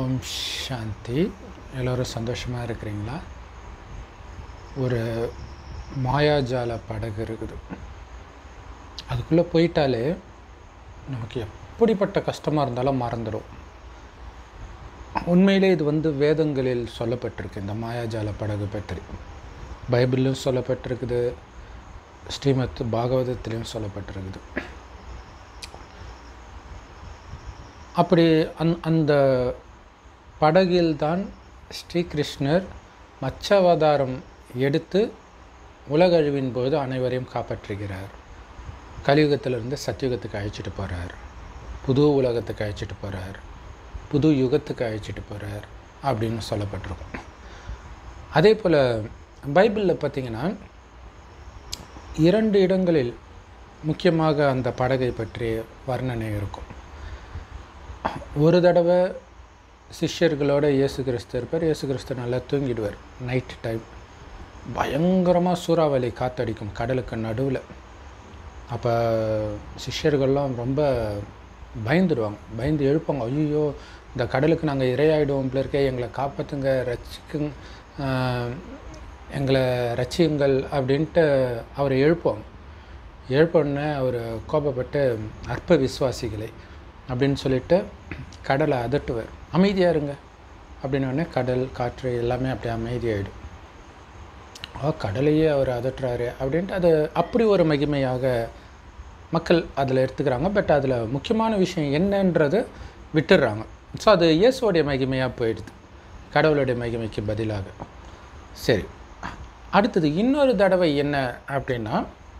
ஓம் சாந்தி எல்லோரும் சந்தோஷமாக இருக்கிறீங்களா ஒரு மாயாஜால படகு இருக்குது அதுக்குள்ளே போயிட்டாலே நமக்கு எப்படிப்பட்ட கஷ்டமாக இருந்தாலும் மறந்துடும் உண்மையிலே இது வந்து வேதங்களில் சொல்லப்பட்டிருக்கு இந்த மாயாஜால படகு பற்றி பைபிளிலும் சொல்லப்பட்டிருக்குது ஸ்ரீமத் பாகவதத்திலையும் சொல்லப்பட்டிருக்குது அப்படி அந் அந்த படகில்தான் ஸ்ரீகிருஷ்ணர் மச்சவதாரம் எடுத்து உலகழிவின் போது அனைவரையும் காப்பாற்றுகிறார் கலியுகத்திலிருந்து சத்தியுகத்துக்கு அழைச்சிட்டு போகிறார் புது உலகத்துக்கு அழைச்சிட்டு போகிறார் புது யுகத்துக்கு அழைச்சிட்டு போகிறார் அப்படின்னு சொல்லப்பட்டிருக்கும் அதே போல் பைபிளில் பார்த்திங்கன்னா இரண்டு இடங்களில் முக்கியமாக அந்த படகை பற்றிய வர்ணனை இருக்கும் ஒரு தடவை சிஷ்யர்களோட இயேசு கிறிஸ்து இருப்பார் இயேசு கிறிஸ்து நல்லா தூங்கிடுவார் நைட் டைம் பயங்கரமாக சூறாவளி காத்தடிக்கும் கடலுக்கு நடுவில் அப்போ சிஷ்யர்கள்லாம் ரொம்ப பயந்துடுவாங்க பயந்து எழுப்பாங்க ஐயோ இந்த கடலுக்கு நாங்கள் இரையாயிடுவோம் இருக்கே எங்களை காப்பாற்றுங்க ரட்சிக்குங்க எங்களை ரட்சியுங்கள் அப்படின்ட்டு அவரை எழுப்புவாங்க எழுப்போடனே அவர் கோபப்பட்டு அற்ப விசுவாசிகளை அப்படின்னு சொல்லிட்டு கடலை அதட்டுவார் அமைதியாக இருங்க அப்படின்னோடனே கடல் காற்று எல்லாமே அப்படி அமைதியாகிடும் ஆ கடலையே அவர் அதட்டுறாரு அப்படின்ட்டு அது அப்படி ஒரு மகிமையாக மக்கள் அதில் எடுத்துக்கிறாங்க பட் அதில் முக்கியமான விஷயம் என்னன்றது விட்டுடுறாங்க ஸோ அது இயேசுவோடைய மகிமையாக போயிடுது கடவுளுடைய மகிமைக்கு பதிலாக சரி அடுத்தது இன்னொரு தடவை என்ன அப்படின்னா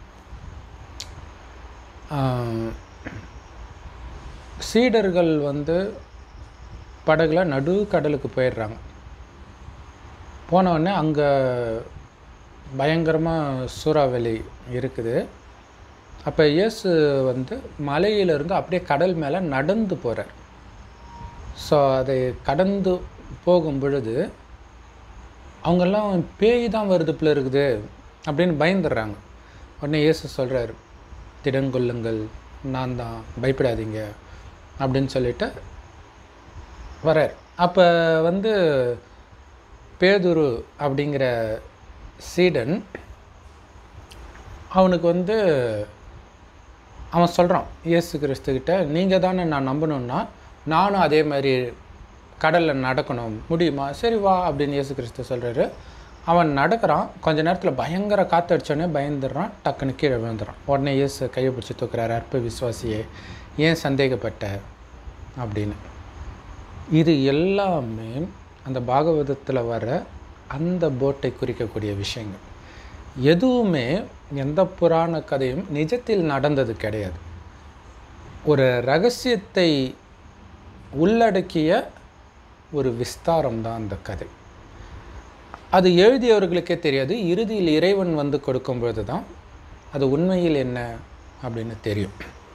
சீடர்கள் வந்து படகுல நடு கடலுக்கு போயிடுறாங்க போனவுடனே அங்கே பயங்கரமாக சூறாவளி இருக்குது அப்போ இயேசு வந்து மலையிலிருந்து அப்படியே கடல் மேலே நடந்து போகிறார் ஸோ அதை கடந்து போகும் பொழுது அவங்கெல்லாம் பேய் தான் வருது போல இருக்குது அப்படின்னு பயந்துடுறாங்க உடனே இயேசு சொல்கிறார் திடங்கொள்ளுங்கள் நான் தான் பயப்படாதீங்க அப்படின்னு சொல்லிட்டு வரார் அப்போ வந்து பேதுரு அப்படிங்கிற சீடன் அவனுக்கு வந்து அவன் சொல்கிறான் இயேசு கிறிஸ்துக்கிட்ட நீங்கள் தானே நான் நம்பணுன்னா நானும் அதே மாதிரி கடலில் நடக்கணும் முடியுமா சரி வா அப்படின்னு இயேசு கிறிஸ்து சொல்கிறாரு அவன் நடக்கிறான் கொஞ்ச நேரத்தில் பயங்கர காற்றடிச்சோடனே பயந்துடுறான் டக்குன்னு கீழே விழுந்துறான் உடனே இயேசு கையை பிடிச்சி தூக்குறாரு அற்ப விசுவாசியே ஏன் சந்தேகப்பட்ட அப்படின்னு இது எல்லாமே அந்த பாகவதத்தில் வர அந்த போட்டை குறிக்கக்கூடிய விஷயங்கள் எதுவுமே எந்த புராண கதையும் நிஜத்தில் நடந்தது கிடையாது ஒரு ரகசியத்தை உள்ளடக்கிய ஒரு விஸ்தாரம் தான் அந்த கதை அது எழுதியவர்களுக்கே தெரியாது இறுதியில் இறைவன் வந்து கொடுக்கும்பொழுது தான் அது உண்மையில் என்ன அப்படின்னு தெரியும்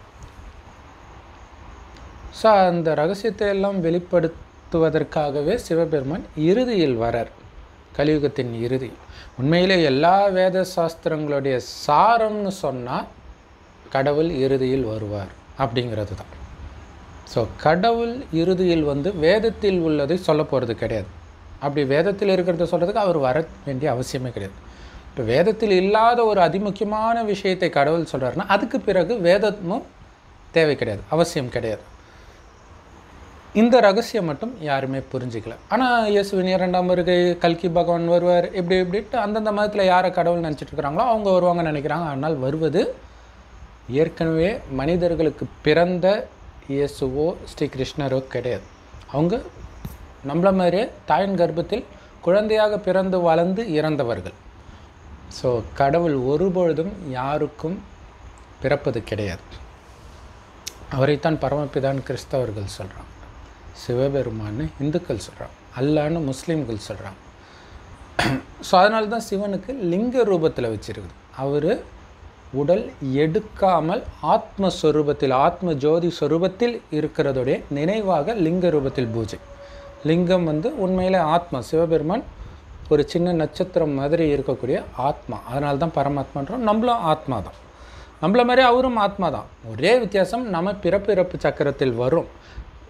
ஸோ அந்த ரகசியத்தை எல்லாம் வெளிப்படுத்துவதற்காகவே சிவபெருமான் இறுதியில் வரார் கலியுகத்தின் இறுதி உண்மையிலே எல்லா வேத சாஸ்திரங்களுடைய சாரம்னு சொன்னால் கடவுள் இறுதியில் வருவார் அப்படிங்கிறது தான் ஸோ கடவுள் இறுதியில் வந்து வேதத்தில் உள்ளதை சொல்ல போகிறது கிடையாது அப்படி வேதத்தில் இருக்கிறத சொல்கிறதுக்கு அவர் வர வேண்டிய அவசியமே கிடையாது இப்போ வேதத்தில் இல்லாத ஒரு அதிமுக்கியமான விஷயத்தை கடவுள் சொல்கிறாருன்னா அதுக்கு பிறகு வேதமும் தேவை கிடையாது அவசியம் கிடையாது இந்த ரகசியம் மட்டும் யாருமே புரிஞ்சிக்கல ஆனால் இயேசுவின் இரண்டாம் வருகை கல்கி பகவான் வருவார் இப்படி இப்படின்ட்டு அந்தந்த மதத்தில் யாரை கடவுள் நினச்சிட்டு இருக்கிறாங்களோ அவங்க வருவாங்க நினைக்கிறாங்க ஆனால் வருவது ஏற்கனவே மனிதர்களுக்கு பிறந்த இயேசுவோ ஸ்ரீ கிருஷ்ணரோ கிடையாது அவங்க நம்மள மாதிரியே தாயின் கர்ப்பத்தில் குழந்தையாக பிறந்து வளர்ந்து இறந்தவர்கள் ஸோ கடவுள் ஒருபொழுதும் யாருக்கும் பிறப்பது கிடையாது அவரைத்தான் பரமபிதான் கிறிஸ்தவர்கள் சொல்கிறாங்க சிவபெருமான்னு இந்துக்கள் சொல்கிறாங்க அல்லான்னு முஸ்லீம்கள் சொல்கிறாங்க ஸோ அதனால தான் சிவனுக்கு லிங்க ரூபத்தில் வச்சுருக்குது அவர் உடல் எடுக்காமல் ஆத்மஸ்வரூபத்தில் ஆத்ம ஜோதி ஸ்வரூபத்தில் இருக்கிறதுடைய நினைவாக லிங்க ரூபத்தில் பூஜை லிங்கம் வந்து உண்மையிலே ஆத்மா சிவபெருமான் ஒரு சின்ன நட்சத்திரம் மாதிரி இருக்கக்கூடிய ஆத்மா அதனால தான் பரமாத்மான்றோம் நம்மளும் ஆத்மா தான் நம்மள மாதிரி அவரும் ஆத்மா தான் ஒரே வித்தியாசம் நம்ம பிறப்பு இறப்பு சக்கரத்தில் வரும்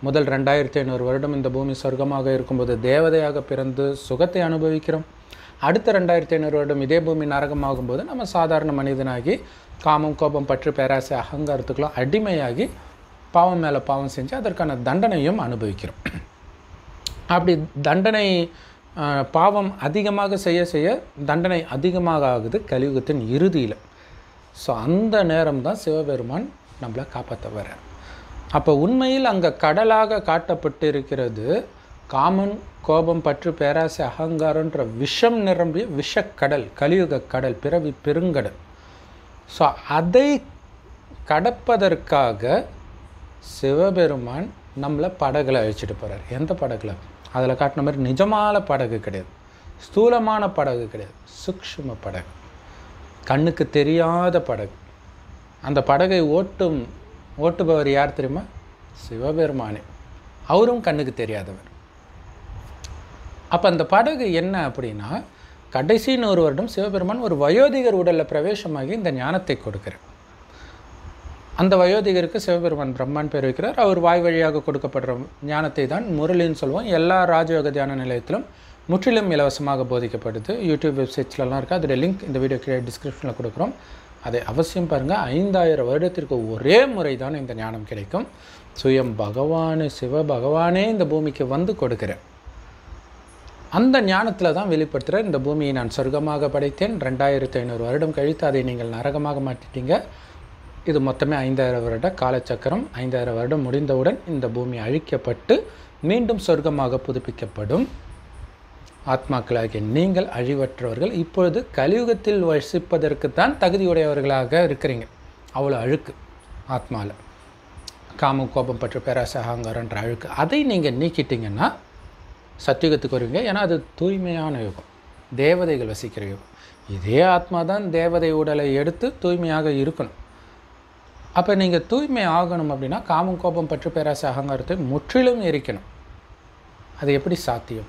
முதல் ரெண்டாயிரத்தி ஐநூறு வருடம் இந்த பூமி சொர்க்கமாக இருக்கும்போது தேவதையாக பிறந்து சுகத்தை அனுபவிக்கிறோம் அடுத்த ரெண்டாயிரத்தி ஐநூறு வருடம் இதே பூமி நரகமாகும் போது நம்ம சாதாரண மனிதனாகி காமம் கோபம் பற்று பேராசை அகங்காரத்துக்கெல்லாம் அடிமையாகி பாவம் மேலே பாவம் செஞ்சு அதற்கான தண்டனையும் அனுபவிக்கிறோம் அப்படி தண்டனை ஆஹ், பாவம் அதிகமாக செய்ய செய்ய தண்டனை அதிகமாக ஆகுது கலியுகத்தின் இறுதியில் ஸோ அந்த நேரம் தான் சிவபெருமான் நம்மளை காப்பாற்ற வர்றார் அப்போ உண்மையில் அங்கே கடலாக காட்டப்பட்டிருக்கிறது காமன் கோபம் பற்று பேராசை அகங்காரன்ற விஷம் நிரம்பிய விஷக்கடல் கலியுக கடல் பிறவி பெருங்கடல் ஸோ அதை கடப்பதற்காக சிவபெருமான் நம்மளை படகுல அழைச்சிட்டு போகிறார் எந்த படகுல அதில் காட்டின மாதிரி நிஜமான படகு கிடையாது ஸ்தூலமான படகு கிடையாது சூக்ஷ்ம படகு கண்ணுக்கு தெரியாத படகு அந்த படகை ஓட்டும் ஓட்டுபவர் யார் தெரியுமா சிவபெருமானே அவரும் கண்ணுக்கு தெரியாதவர் அப்போ அந்த படகு என்ன அப்படின்னா கடைசி நூறு வருடம் சிவபெருமான் ஒரு வயோதிகர் உடலில் பிரவேசமாகி இந்த ஞானத்தை கொடுக்கிறார் அந்த வயோதிகருக்கு சிவபெருமான் பிரம்மான் பேர் வைக்கிறார் அவர் வாய் வழியாக கொடுக்கப்படுற ஞானத்தை தான் முரளின்னு சொல்லுவோம் எல்லா ராஜயோக தியான நிலையத்திலும் முற்றிலும் இலவசமாக போதிக்கப்படுது யூடியூப் வெப்சைட்ஸ்லலாம் இருக்குது அதோடைய லிங்க் இந்த வீடியோ கீழே டிஸ்கிரிப்ஷனில் கொடுக்குறோம் அதை அவசியம் பாருங்கள் ஐந்தாயிரம் வருடத்திற்கு ஒரே முறை தான் இந்த ஞானம் கிடைக்கும் சுயம் பகவானு சிவ பகவானே இந்த பூமிக்கு வந்து கொடுக்கிறேன் அந்த ஞானத்தில் தான் வெளிப்படுத்துகிற இந்த பூமியை நான் சொர்க்கமாக படைத்தேன் ரெண்டாயிரத்தி ஐநூறு வருடம் கழித்து அதை நீங்கள் நரகமாக மாற்றிட்டீங்க இது மொத்தமே ஐந்தாயிரம் வருட காலச்சக்கரம் ஐந்தாயிரம் வருடம் முடிந்தவுடன் இந்த பூமி அழிக்கப்பட்டு மீண்டும் சொர்க்கமாக புதுப்பிக்கப்படும் ஆத்மாக்களாகிய நீங்கள் அழிவற்றவர்கள் இப்பொழுது கலியுகத்தில் வசிப்பதற்கு தான் தகுதியுடையவர்களாக இருக்கிறீங்க அவ்வளோ அழுக்கு ஆத்மாவில் காமம் கோபம் பற்று பேராசை அகங்காரன்ற அழுக்கு அதை நீங்கள் நீக்கிட்டீங்கன்னா சத்தியுகத்துக்கு வருவீங்க ஏன்னா அது தூய்மையான யுகம் தேவதைகள் வசிக்கிற யுகம் இதே ஆத்மா தான் தேவதை உடலை எடுத்து தூய்மையாக இருக்கணும் அப்போ நீங்கள் தூய்மை ஆகணும் அப்படின்னா காமம் கோபம் பற்று பேராசை அகங்காரத்தை முற்றிலும் எரிக்கணும் அது எப்படி சாத்தியம்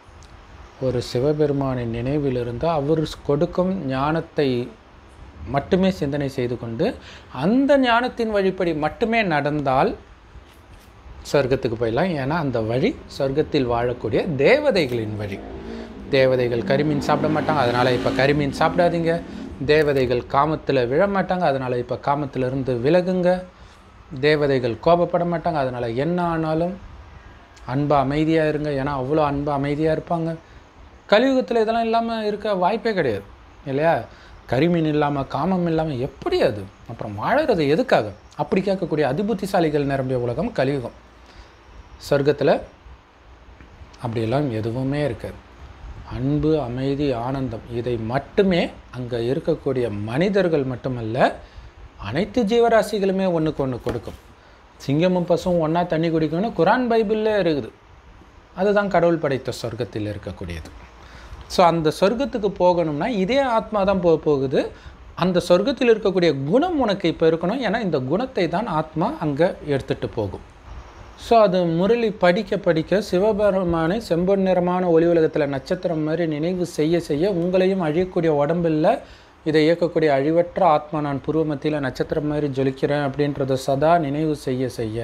ஒரு சிவபெருமானின் நினைவிலிருந்து அவர் கொடுக்கும் ஞானத்தை மட்டுமே சிந்தனை செய்து கொண்டு அந்த ஞானத்தின் வழிப்படி மட்டுமே நடந்தால் சொர்க்கத்துக்கு போயிடலாம் ஏன்னா அந்த வழி சொர்க்கத்தில் வாழக்கூடிய தேவதைகளின் வழி தேவதைகள் கரிமீன் சாப்பிட மாட்டாங்க அதனால் இப்போ கரிமீன் சாப்பிடாதீங்க தேவதைகள் காமத்தில் விழ மாட்டாங்க அதனால் இப்போ காமத்திலிருந்து விலகுங்க தேவதைகள் கோபப்பட மாட்டாங்க அதனால் என்ன ஆனாலும் அன்பு அமைதியாக இருங்க ஏன்னா அவ்வளோ அன்பு அமைதியாக இருப்பாங்க கலியுகத்தில் இதெல்லாம் இல்லாமல் இருக்க வாய்ப்பே கிடையாது இல்லையா கரிமீன் இல்லாமல் காமம் இல்லாமல் எப்படி அது அப்புறம் வாழறது எதுக்காக அப்படி கேட்கக்கூடிய அதிபுத்திசாலிகள் நிரம்பிய உலகம் கலியுகம் சொர்க்கத்தில் அப்படியெல்லாம் எதுவுமே இருக்காது அன்பு அமைதி ஆனந்தம் இதை மட்டுமே அங்கே இருக்கக்கூடிய மனிதர்கள் மட்டுமல்ல அனைத்து ஜீவராசிகளுமே ஒன்றுக்கு ஒன்று கொடுக்கும் சிங்கமும் பசுவும் ஒன்றா தண்ணி குடிக்கணும்னு குரான் பைபிளில் இருக்குது அதுதான் கடவுள் படைத்த சொர்க்கத்தில் இருக்கக்கூடியது ஸோ அந்த சொர்க்கத்துக்கு போகணும்னா இதே ஆத்மா தான் போக போகுது அந்த சொர்க்கத்தில் இருக்கக்கூடிய குணம் உனக்கு இப்போ இருக்கணும் ஏன்னா இந்த குணத்தை தான் ஆத்மா அங்கே எடுத்துகிட்டு போகும் ஸோ அது முரளி படிக்க படிக்க சிவபெருமானை செம்பொன் நிறமான ஒளி உலகத்தில் நட்சத்திரம் மாதிரி நினைவு செய்ய செய்ய உங்களையும் அழியக்கூடிய உடம்பில் இதை இயக்கக்கூடிய அழிவற்ற ஆத்மா நான் பூர்வ மத்தியில் நட்சத்திரம் மாதிரி ஜொலிக்கிறேன் அப்படின்றத சதா நினைவு செய்ய செய்ய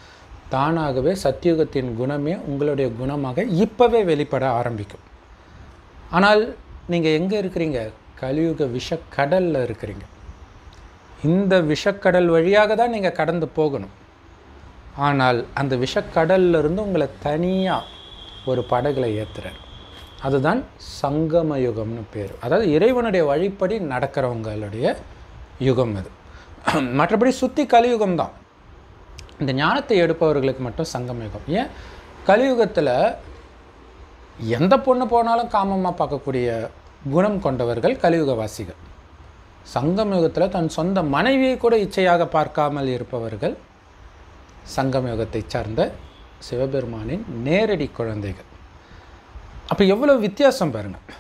தானாகவே சத்தியுகத்தின் குணமே உங்களுடைய குணமாக இப்போவே வெளிப்பட ஆரம்பிக்கும் ஆனால் நீங்கள் எங்கே இருக்கிறீங்க கலியுக விஷக்கடலில் இருக்கிறீங்க இந்த விஷக்கடல் வழியாக தான் நீங்கள் கடந்து போகணும் ஆனால் அந்த விஷக்கடல்ல இருந்து உங்களை தனியாக ஒரு படகுல ஏற்றுறார் அதுதான் சங்கம யுகம்னு பேர் அதாவது இறைவனுடைய வழிப்படி நடக்கிறவங்களுடைய யுகம் அது மற்றபடி சுற்றி கலியுகம் தான் இந்த ஞானத்தை எடுப்பவர்களுக்கு மட்டும் சங்கம யுகம் ஏன் கலியுகத்தில் எந்த பொண்ணு போனாலும் காமமாக பார்க்கக்கூடிய குணம் கொண்டவர்கள் கலியுகவாசிகள் சங்கம் யுகத்தில் தன் சொந்த மனைவியை கூட இச்சையாக பார்க்காமல் இருப்பவர்கள் சங்கம் யுகத்தை சார்ந்த சிவபெருமானின் நேரடி குழந்தைகள் அப்போ எவ்வளோ வித்தியாசம் பாருங்கள்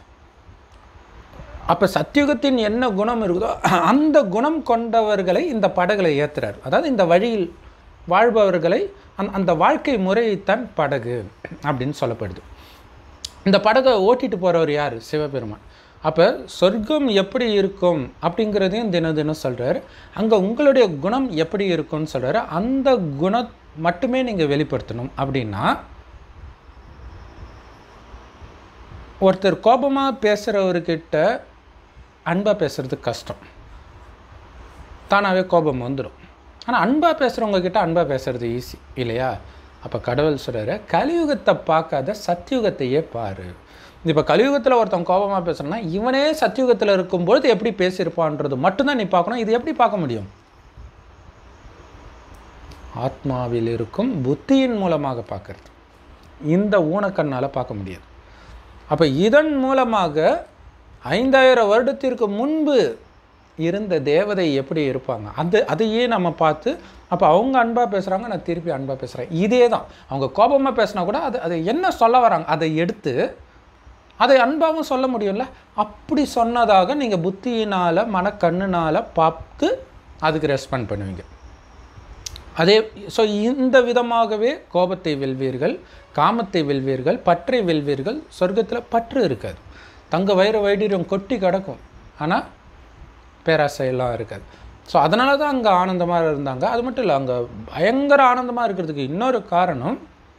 அப்போ சத்தியுகத்தின் என்ன குணம் இருக்குதோ அந்த குணம் கொண்டவர்களை இந்த படகுல ஏற்றுறார் அதாவது இந்த வழியில் வாழ்பவர்களை அந் அந்த வாழ்க்கை முறையைத்தான் படகு அப்படின்னு சொல்லப்படுது இந்த படகை ஓட்டிட்டு போகிறவர் யார் சிவபெருமான் அப்போ சொர்க்கம் எப்படி இருக்கும் அப்படிங்கிறதையும் தினம் தினம் சொல்கிறார் அங்கே உங்களுடைய குணம் எப்படி இருக்கும்னு சொல்கிறார் அந்த குண மட்டுமே நீங்கள் வெளிப்படுத்தணும் அப்படின்னா ஒருத்தர் கோபமாக பேசுகிறவர்கிட்ட அன்பாக பேசுறது கஷ்டம் தானாகவே கோபம் வந்துடும் ஆனால் அன்பாக பேசுகிறவங்க கிட்ட அன்பாக பேசுறது ஈஸி இல்லையா அப்போ கடவுள் சொல்கிறாரு கலியுகத்தை பார்க்காத சத்தியுகத்தையே பாரு இப்போ கலியுகத்தில் ஒருத்தன் கோபமாக பேசுகிறேன்னா இவனே சத்தியுகத்தில் இருக்கும்பொழுது எப்படி பேசியிருப்பான்றது மட்டும்தான் நீ பார்க்கணும் இது எப்படி பார்க்க முடியும் ஆத்மாவில் இருக்கும் புத்தியின் மூலமாக பார்க்கறது இந்த ஊனக்கண்ணால் பார்க்க முடியாது அப்போ இதன் மூலமாக ஐந்தாயிரம் வருடத்திற்கு முன்பு இருந்த தேவதை எப்படி இருப்பாங்க அந்த அதையே நம்ம பார்த்து அப்போ அவங்க அன்பாக பேசுகிறாங்க நான் திருப்பி அன்பாக பேசுகிறேன் இதே தான் அவங்க கோபமாக பேசினா கூட அது அது என்ன சொல்ல வராங்க அதை எடுத்து அதை அன்பாகவும் சொல்ல முடியும்ல அப்படி சொன்னதாக நீங்கள் புத்தியினால் மனக்கண்ணுனால் பார்த்து அதுக்கு ரெஸ்பாண்ட் பண்ணுவீங்க அதே ஸோ இந்த விதமாகவே கோபத்தை வெல்வீர்கள் காமத்தை வெல்வீர்கள் பற்றை வெல்வீர்கள் சொர்க்கத்தில் பற்று இருக்காது தங்க வயிறு வைடீரியம் கொட்டி கிடக்கும் ஆனால் பேராசையெல்லாம் இருக்காது ஸோ அதனால தான் அங்கே ஆனந்தமாக இருந்தாங்க அது மட்டும் இல்லை அங்கே பயங்கர ஆனந்தமாக இருக்கிறதுக்கு இன்னொரு காரணம்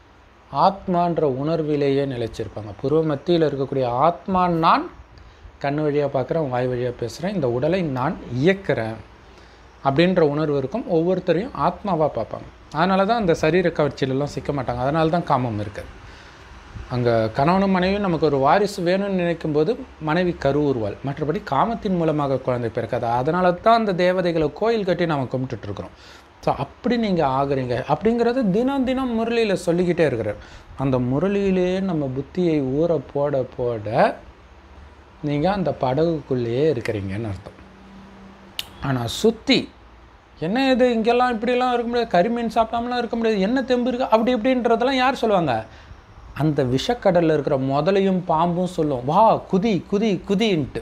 ஆத்மான்ற உணர்விலேயே நிலைச்சிருப்பாங்க பூர்வ மத்தியில் இருக்கக்கூடிய ஆத்மா நான் கண் வழியாக பார்க்குறேன் வாய் வழியாக பேசுகிறேன் இந்த உடலை நான் இயக்கிறேன் அப்படின்ற உணர்வு இருக்கும் ஒவ்வொருத்தரையும் ஆத்மாவாக பார்ப்பாங்க அதனால தான் அந்த சரீர கவர்ச்சியிலலாம் சிக்க மாட்டாங்க அதனால தான் காமம் இருக்குது அங்கே கணவனும் மனைவியும் நமக்கு ஒரு வாரிசு வேணும்னு நினைக்கும் போது மனைவி கருவுருவாள் மற்றபடி காமத்தின் மூலமாக குழந்தை பிறக்காது அதனால தான் அந்த தேவதைகளை கோயில் கட்டி நம்ம கும்பிட்டுட்ருக்குறோம் ஸோ அப்படி நீங்கள் ஆகுறீங்க அப்படிங்கிறது தினம் தினம் முரளியில் சொல்லிக்கிட்டே இருக்கிறார் அந்த முரளியிலே நம்ம புத்தியை ஊற போட போட நீங்கள் அந்த படகுக்குள்ளேயே இருக்கிறீங்கன்னு அர்த்தம் ஆனால் சுற்றி என்ன இது இங்கெல்லாம் இப்படிலாம் இருக்க முடியாது கரிமீன் சாப்பிடாமலாம் இருக்க முடியாது என்ன தெம்பு இருக்கு அப்படி இப்படின்றதெல்லாம் யார் சொல்லுவாங்க அந்த விஷக்கடலில் இருக்கிற முதலையும் பாம்பும் சொல்லும் வா குதி குதி குதின்ட்டு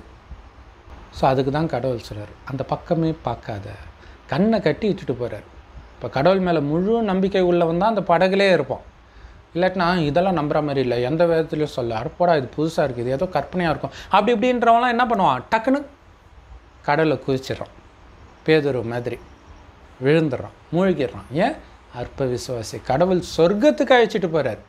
ஸோ அதுக்கு தான் கடவுள் சொல்கிறார் அந்த பக்கமே பார்க்காத கண்ணை கட்டி இட்டுட்டு போகிறார் இப்போ கடவுள் மேலே முழு நம்பிக்கை உள்ளவன் தான் அந்த படகுலே இருப்பான் இல்லாட்டினா இதெல்லாம் நம்புற மாதிரி இல்லை எந்த விதத்துலையும் சொல்ல அடப்போடா இது புதுசாக இருக்குது இது ஏதோ கற்பனையாக இருக்கும் அப்படி இப்படின்றவன்லாம் என்ன பண்ணுவான் டக்குன்னு கடலில் குதிச்சிடறான் பேதுரு மாதிரி விழுந்துடுறான் மூழ்கிடுறான் ஏன் அற்ப விசுவாசி கடவுள் சொர்க்கத்துக்கு அழைச்சிட்டு போகிறார்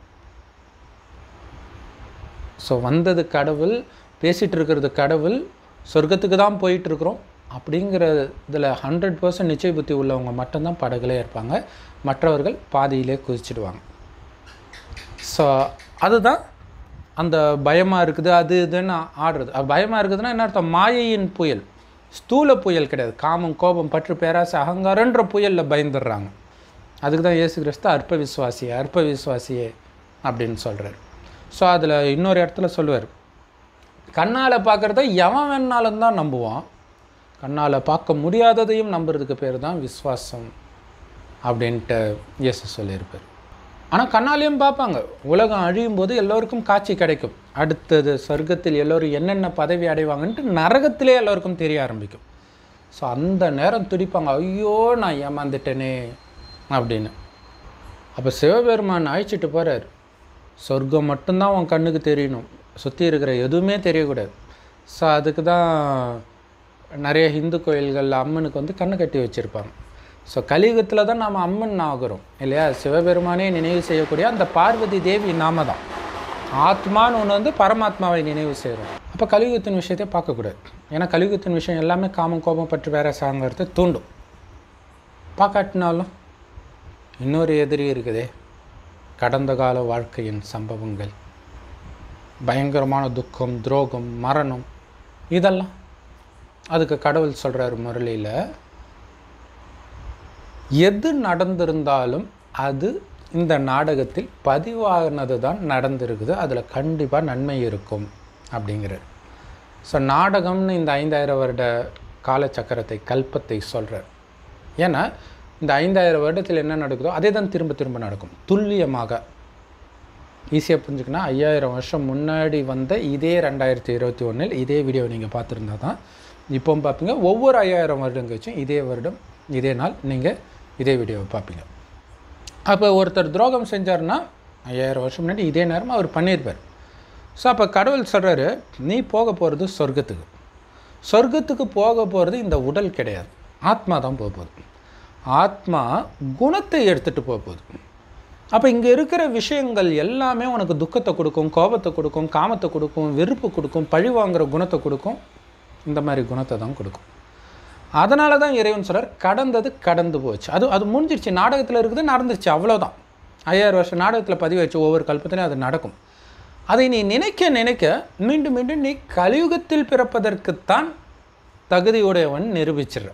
ஸோ வந்தது கடவுள் பேசிகிட்டு இருக்கிறது கடவுள் சொர்க்கத்துக்கு தான் போயிட்டுருக்குறோம் அப்படிங்கிற இதில் ஹண்ட்ரட் பர்சன்ட் நிச்சய புத்தி உள்ளவங்க மட்டும்தான் படகுலே இருப்பாங்க மற்றவர்கள் பாதியிலே குதிச்சிடுவாங்க ஸோ அதுதான் அந்த பயமாக இருக்குது அது இதுன்னு ஆடுறது அது பயமாக இருக்குதுன்னா என்ன அர்த்தம் மாயையின் புயல் ஸ்தூல புயல் கிடையாது காமம் கோபம் பற்று பேராசை அகங்காரன்ற புயலில் பயந்துடுறாங்க அதுக்கு தான் இயேசு கிறிஸ்து அற்ப விசுவாசியே அற்ப விசுவாசியே அப்படின்னு சொல்கிறார் ஸோ அதில் இன்னொரு இடத்துல சொல்லுவார் கண்ணால் பார்க்குறத எவன் வேணாலும் தான் நம்புவான் கண்ணால் பார்க்க முடியாததையும் நம்புறதுக்கு பேர் தான் விஸ்வாசம் அப்படின்ட்டு இயேசு சொல்லியிருப்பார் ஆனால் கண்ணாலேயும் பார்ப்பாங்க உலகம் அழியும் போது எல்லோருக்கும் காட்சி கிடைக்கும் அடுத்தது சொர்க்கத்தில் எல்லோரும் என்னென்ன பதவி அடைவாங்கன்ட்டு நரகத்திலே எல்லோருக்கும் தெரிய ஆரம்பிக்கும் ஸோ அந்த நேரம் துடிப்பாங்க ஐயோ நான் ஏமாந்துட்டேனே அப்படின்னு அப்போ சிவபெருமான் அழைச்சிட்டு போகிறார் சொர்க்கம் மட்டும்தான் உன் கண்ணுக்கு தெரியணும் சுற்றி இருக்கிற எதுவுமே தெரியக்கூடாது ஸோ அதுக்கு தான் நிறைய இந்து கோயில்கள் அம்மனுக்கு வந்து கண்ணு கட்டி வச்சுருப்பாங்க ஸோ கலியுகத்தில் தான் நாம் அம்மன் ஆகிறோம் இல்லையா சிவபெருமானே நினைவு செய்யக்கூடிய அந்த பார்வதி தேவி நாம தான் ஆத்மான்னு ஒன்று வந்து பரமாத்மாவை நினைவு செய்கிறோம் அப்போ கலியுகத்தின் விஷயத்தை பார்க்கக்கூடாது ஏன்னா கலியுகத்தின் விஷயம் எல்லாமே காமம் கோபம் பற்றி வேற சாங்கிறத தூண்டும் பார்க்காட்டினாலும் இன்னொரு எதிரி இருக்குதே கடந்த கால வாழ்க்கையின் சம்பவங்கள் பயங்கரமான துக்கம் துரோகம் மரணம் இதெல்லாம் அதுக்கு கடவுள் சொல்கிறார் முரளியில் எது நடந்திருந்தாலும் அது இந்த நாடகத்தில் பதிவானது தான் நடந்திருக்குது அதில் கண்டிப்பாக நன்மை இருக்கும் அப்படிங்கிறார் ஸோ நாடகம்னு இந்த ஐந்தாயிரம் வருட காலச்சக்கரத்தை கல்பத்தை சொல்கிறார் ஏன்னா இந்த ஐந்தாயிரம் வருடத்தில் என்ன நடக்குதோ அதே தான் திரும்ப திரும்ப நடக்கும் துல்லியமாக ஈஸியாக புரிஞ்சுக்கன்னா ஐயாயிரம் வருஷம் முன்னாடி வந்த இதே ரெண்டாயிரத்தி இருபத்தி ஒன்றில் இதே வீடியோ நீங்கள் பார்த்துருந்தா தான் இப்போவும் பார்ப்பீங்க ஒவ்வொரு ஐயாயிரம் வருடம் கழிச்சும் இதே வருடம் இதே நாள் நீங்கள் இதே வீடியோவை பார்ப்பீங்க அப்போ ஒருத்தர் துரோகம் செஞ்சார்னா ஐயாயிரம் வருஷம் முன்னாடி இதே நேரம் அவர் பண்ணியிருப்பார் ஸோ அப்போ கடவுள் சொல்கிறாரு நீ போக போகிறது சொர்க்கத்துக்கு சொர்க்கத்துக்கு போக போகிறது இந்த உடல் கிடையாது ஆத்மா தான் போக போகுது ஆத்மா குணத்தை எடுத்துகிட்டு போக போகுது அப்போ இங்கே இருக்கிற விஷயங்கள் எல்லாமே உனக்கு துக்கத்தை கொடுக்கும் கோபத்தை கொடுக்கும் காமத்தை கொடுக்கும் வெறுப்பு கொடுக்கும் பழி வாங்குற குணத்தை கொடுக்கும் இந்த மாதிரி குணத்தை தான் கொடுக்கும் அதனால தான் இறைவன் சொல்றார் கடந்தது கடந்து போச்சு அது அது முடிஞ்சிருச்சு நாடகத்தில் இருக்குது நடந்துருச்சு அவ்வளோதான் ஐயாயிரம் வருஷம் நாடகத்தில் பதிவாச்சு ஒவ்வொரு கல்பத்திலையும் அது நடக்கும் அதை நீ நினைக்க நினைக்க மீண்டும் மீண்டும் நீ கலியுகத்தில் பிறப்பதற்குத்தான் தகுதியுடையவன் நிரூபிச்சிடுற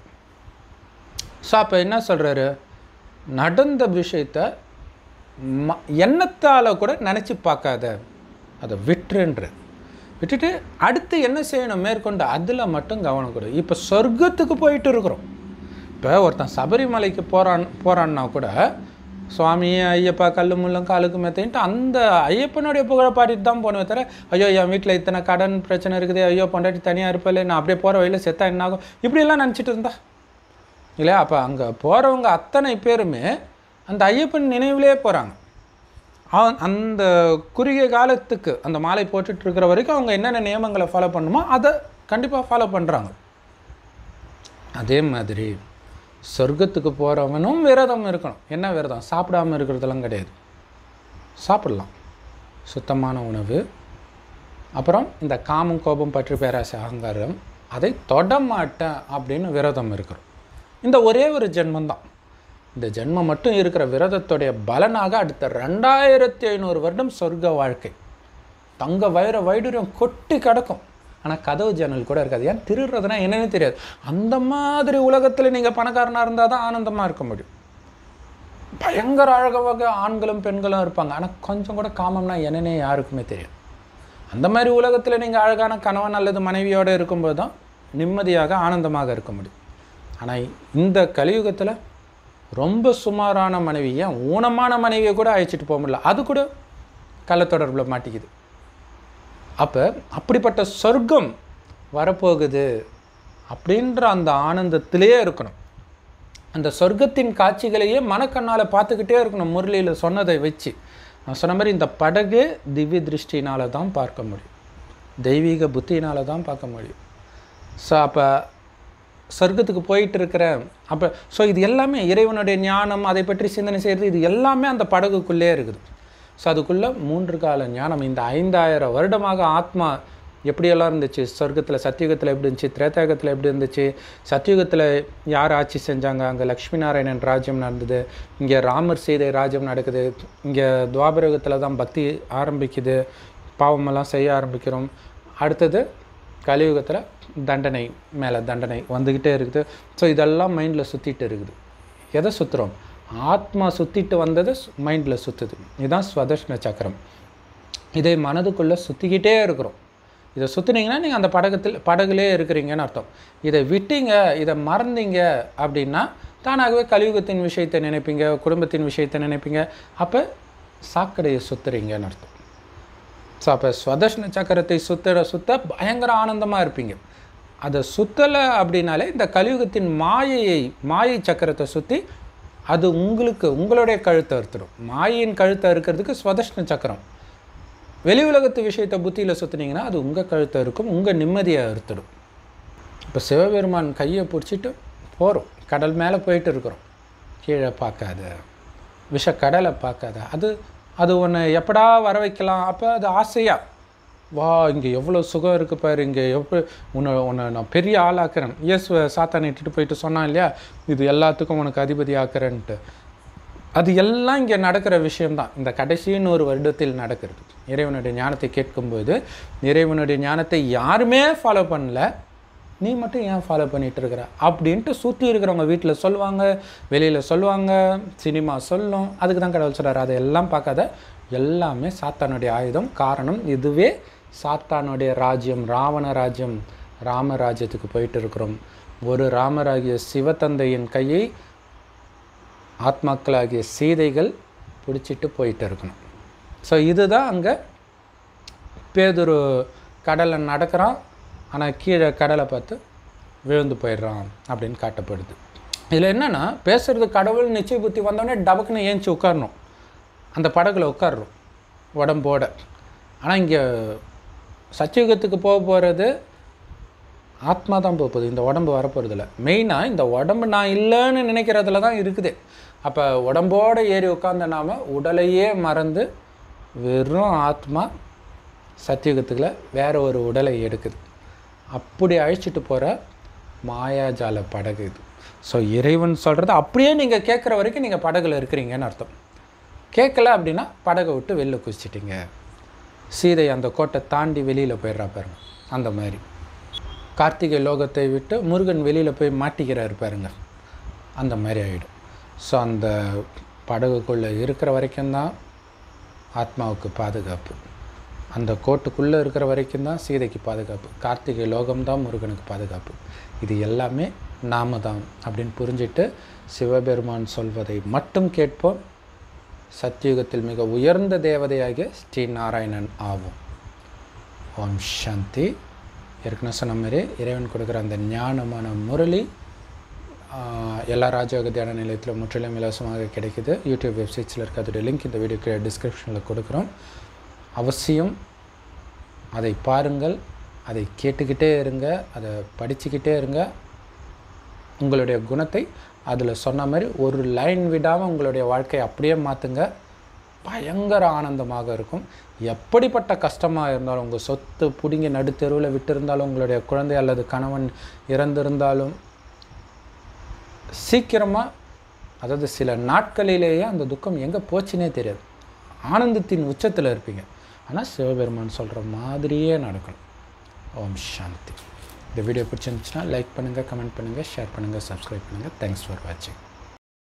ஸோ அப்போ என்ன சொல்கிறாரு நடந்த விஷயத்த ம எண்ணத்தால் கூட நினச்சி பார்க்காத அதை விட்டுருன்ற விட்டுட்டு அடுத்து என்ன செய்யணும் மேற்கொண்டு அதில் மட்டும் கவனம் கொடு இப்போ சொர்க்கத்துக்கு போயிட்டு இருக்கிறோம் இப்போ ஒருத்தன் சபரிமலைக்கு போகிறான் போகிறான்னா கூட சுவாமி ஐயப்பா கல்லு முள்ளும் காலுக்கு மெத்தைன்ட்டு அந்த ஐயப்பனுடைய புகழை பாடிட்டு தான் போனவே தவிர ஐயோ என் வீட்டில் இத்தனை கடன் பிரச்சனை இருக்குது ஐயோ பொண்டாட்டி தனியாக இருப்பல நான் அப்படியே போகிற வழியில் செத்தா என்ன ஆகும் இப்படியெல்லாம் நினச்சிட்டு இருந்தா இல்லையா அப்போ அங்கே போகிறவங்க அத்தனை பேருமே அந்த ஐயப்பன் நினைவிலே போகிறாங்க அவன் அந்த குறுகிய காலத்துக்கு அந்த மாலை போட்டுட்டு இருக்கிற வரைக்கும் அவங்க என்னென்ன நியமங்களை ஃபாலோ பண்ணுமோ அதை கண்டிப்பாக ஃபாலோ பண்ணுறாங்க அதே மாதிரி சொர்க்கத்துக்கு போகிறவனும் விரதம் இருக்கணும் என்ன விரதம் சாப்பிடாம இருக்கிறதெல்லாம் கிடையாது சாப்பிடலாம் சுத்தமான உணவு அப்புறம் இந்த காமம் கோபம் பற்றி பேராசை அகங்காரம் அதை தொட மாட்டேன் அப்படின்னு விரதம் இருக்கிறோம் இந்த ஒரே ஒரு ஜென்மம்தான் இந்த ஜென்மம் மட்டும் இருக்கிற விரதத்துடைய பலனாக அடுத்த ரெண்டாயிரத்தி ஐநூறு வருடம் சொர்க்க வாழ்க்கை தங்க வைர வைடூரியம் கொட்டி கிடக்கும் ஆனால் கதவு ஜன்னல் கூட இருக்காது ஏன் திருடுறதுனா என்னன்னு தெரியாது அந்த மாதிரி உலகத்தில் நீங்கள் பணக்காரனாக இருந்தால் தான் ஆனந்தமாக இருக்க முடியும் பயங்கர அழகாக ஆண்களும் பெண்களும் இருப்பாங்க ஆனால் கொஞ்சம் கூட காமம்னா என்னன்னே யாருக்குமே தெரியாது அந்த மாதிரி உலகத்தில் நீங்கள் அழகான கணவன் அல்லது மனைவியோடு இருக்கும்போது தான் நிம்மதியாக ஆனந்தமாக இருக்க முடியும் ஆனால் இந்த கலியுகத்தில் ரொம்ப சுமாரான மனைவி ஏன் ஊனமான மனைவியை கூட அழைச்சிட்டு போக முடியல அது கூட கள்ளத்தொடர்பில் மாட்டிக்குது அப்போ அப்படிப்பட்ட சொர்க்கம் வரப்போகுது அப்படின்ற அந்த ஆனந்தத்திலேயே இருக்கணும் அந்த சொர்க்கத்தின் காட்சிகளையே மனக்கண்ணால் பார்த்துக்கிட்டே இருக்கணும் முரளியில் சொன்னதை வச்சு நான் சொன்ன மாதிரி இந்த படகு திவ்ய திருஷ்டினால தான் பார்க்க முடியும் தெய்வீக புத்தினால தான் பார்க்க முடியும் ஸோ அப்போ சொர்க்கத்துக்கு போயிட்டு இருக்கிறேன் அப்போ ஸோ இது எல்லாமே இறைவனுடைய ஞானம் அதை பற்றி சிந்தனை செய்கிறது இது எல்லாமே அந்த படகுக்குள்ளே இருக்குது ஸோ அதுக்குள்ளே மூன்று கால ஞானம் இந்த ஐந்தாயிரம் வருடமாக ஆத்மா எப்படியெல்லாம் இருந்துச்சு சொர்க்கத்தில் சத்தியுகத்தில் எப்படி இருந்துச்சு திரேதாயுகத்தில் எப்படி இருந்துச்சு சத்தியுகத்தில் யார் ஆட்சி செஞ்சாங்க அங்கே லக்ஷ்மி நாராயணன் ராஜ்யம் நடந்தது இங்கே ராமர் சீதை ராஜ்யம் நடக்குது இங்கே துவாபரயுகத்தில் தான் பக்தி ஆரம்பிக்குது பாவமெல்லாம் செய்ய ஆரம்பிக்கிறோம் அடுத்தது கலியுகத்தில் தண்டனை மேலே தண்டனை வந்துக்கிட்டே இருக்குது ஸோ இதெல்லாம் மைண்டில் சுற்றிட்டு இருக்குது எதை சுற்றுறோம் ஆத்மா சுற்றிட்டு வந்தது மைண்டில் சுற்றுது இதுதான் ஸ்வதர்ஷ்ண சக்கரம் இதை மனதுக்குள்ளே சுற்றிக்கிட்டே இருக்கிறோம் இதை சுற்றுனீங்கன்னா நீங்கள் அந்த படகத்தில் படகுலே இருக்கிறீங்கன்னு அர்த்தம் இதை விட்டீங்க இதை மறந்தீங்க அப்படின்னா தானாகவே கலியுகத்தின் விஷயத்தை நினைப்பீங்க குடும்பத்தின் விஷயத்தை நினைப்பீங்க அப்போ சாக்கடையை சுற்றுறீங்கன்னு அர்த்தம் ஸோ அப்போ ஸ்வதர்ஷ்ண சக்கரத்தை சுற்றுற சுத்த பயங்கர ஆனந்தமாக இருப்பீங்க அதை சுற்றலை அப்படின்னாலே இந்த கலியுகத்தின் மாயையை மாயை சக்கரத்தை சுற்றி அது உங்களுக்கு உங்களுடைய கழுத்தை அறுத்துடும் மாயின் கழுத்தை இருக்கிறதுக்கு ஸ்வதர்ஷ்ண சக்கரம் வெளி உலகத்து விஷயத்தை புத்தியில் சுற்றுனீங்கன்னா அது உங்கள் கழுத்தை இருக்கும் உங்கள் நிம்மதியை அறுத்துடும் இப்போ சிவபெருமான் கையை பிடிச்சிட்டு போகிறோம் கடல் மேலே போயிட்டு இருக்கிறோம் கீழே பார்க்காத விஷ கடலை பார்க்காத அது அது ஒன்று எப்படா வர வைக்கலாம் அப்போ அது ஆசையாக வா இங்கே எவ்வளோ சுகம் இருக்குது பாரு இங்கே எப்படி உன்னை உன்னை நான் பெரிய ஆளாக்குறேன் எஸ் சாத்தானை இட்டுட்டு போயிட்டு சொன்னான் இல்லையா இது எல்லாத்துக்கும் உனக்கு அதிபதி ஆக்குறேன்ட்டு அது எல்லாம் இங்கே நடக்கிற விஷயம்தான் இந்த கடைசின்னு ஒரு வருடத்தில் நடக்கிறது இறைவனுடைய ஞானத்தை கேட்கும்போது இறைவனுடைய ஞானத்தை யாருமே ஃபாலோ பண்ணல நீ மட்டும் ஏன் ஃபாலோ பண்ணிட்டு இருக்கிற அப்படின்ட்டு சுற்றி இருக்கிறவங்க வீட்டில் சொல்லுவாங்க வெளியில் சொல்லுவாங்க சினிமா சொல்லும் அதுக்கு தான் கடவுள் சொல்கிறார் அதையெல்லாம் பார்க்காத எல்லாமே சாத்தானுடைய ஆயுதம் காரணம் இதுவே சாத்தானுடைய ராஜ்யம் ராவண ராஜ்யம் ராமராஜ்யத்துக்கு போயிட்டு இருக்கிறோம் ஒரு ராமராகிய சிவத்தந்தையின் கையை ஆத்மாக்களாகிய சீதைகள் பிடிச்சிட்டு போயிட்டு இருக்கணும் ஸோ இதுதான் அங்கே பேதுரு கடலில் நடக்கிறான் ஆனால் கீழே கடலை பார்த்து விழுந்து போயிடுறான் அப்படின்னு காட்டப்படுது இதில் என்னென்னா பேசுறது கடவுள் நிச்சய புத்தி வந்தோடனே டபக்குன்னு ஏஞ்சி உட்காரணும் அந்த படகுல உட்கார்றோம் உடம்போட ஆனால் இங்கே சத்தியுகத்துக்கு போக போகிறது ஆத்மா தான் போக போகுது இந்த உடம்பு வரப்போகிறதில்ல மெயினாக இந்த உடம்பு நான் இல்லைன்னு நினைக்கிறதுல தான் இருக்குது அப்போ உடம்போடு ஏறி உட்காந்த நாம் உடலையே மறந்து வெறும் ஆத்மா சத்தியுகத்துக்குள்ள வேற ஒரு உடலை எடுக்குது அப்படி அழைச்சிட்டு போகிற மாயாஜால படகு இது ஸோ இறைவன் சொல்கிறத அப்படியே நீங்கள் கேட்குற வரைக்கும் நீங்கள் படகுல இருக்கிறீங்கன்னு அர்த்தம் கேட்கல அப்படின்னா படகை விட்டு வெளில குதிச்சிட்டிங்க சீதை அந்த கோட்டை தாண்டி வெளியில் போயிடுறா பாருங்க அந்த மாதிரி கார்த்திகை லோகத்தை விட்டு முருகன் வெளியில் போய் மாட்டிக்கிறாரு பாருங்க அந்த மாதிரி ஆகிடும் ஸோ அந்த படகுக்குள்ளே இருக்கிற வரைக்கும் தான் ஆத்மாவுக்கு பாதுகாப்பு அந்த கோட்டுக்குள்ளே இருக்கிற வரைக்கும் தான் சீதைக்கு பாதுகாப்பு கார்த்திகை லோகம்தான் முருகனுக்கு பாதுகாப்பு இது எல்லாமே நாம தான் அப்படின்னு புரிஞ்சிட்டு சிவபெருமான் சொல்வதை மட்டும் கேட்போம் சத்தியுகத்தில் மிக உயர்ந்த தேவதையாகிய ஸ்ரீ நாராயணன் ஆவோம் ஓம் சாந்தி ஏற்கனவே சொன்ன மாதிரி இறைவன் கொடுக்குற அந்த ஞானமான முரளி ஆஹ், எல்லா ராஜயோக தியான நிலையத்தில் முற்றிலும் இலவசமாக கிடைக்குது யூடியூப் வெப்சைட்ஸில் இருக்க அதோடைய லிங்க் இந்த வீடியோக்கு டிஸ்கிரிப்ஷனில் கொடுக்குறோம் அவசியம் அதை பாருங்கள் அதை கேட்டுக்கிட்டே இருங்க அதை படிச்சுக்கிட்டே இருங்க உங்களுடைய குணத்தை அதில் சொன்ன மாதிரி ஒரு லைன் விடாமல் உங்களுடைய வாழ்க்கையை அப்படியே மாற்றுங்க பயங்கர ஆனந்தமாக இருக்கும் எப்படிப்பட்ட கஷ்டமாக இருந்தாலும் உங்கள் சொத்து பிடுங்கி நடுத்தெருவில் விட்டிருந்தாலும் உங்களுடைய குழந்தை அல்லது கணவன் இறந்திருந்தாலும் சீக்கிரமாக அதாவது சில நாட்களிலேயே அந்த துக்கம் எங்கே போச்சுனே தெரியாது ஆனந்தத்தின் உச்சத்தில் இருப்பீங்க ஆனால் சிவபெருமான் சொல்கிற மாதிரியே நடக்கணும் ஓம் சாந்தி இந்த வீடியோ பிடிச்சிருந்துச்சுன்னா லைக் பண்ணுங்கள் கமெண்ட் பண்ணுங்கள் ஷேர் பண்ணுங்கள் சப்ஸ்கிரைப் பண்ணுங்கள் தேங்க்ஸ் ஃபார் வாட்சிங்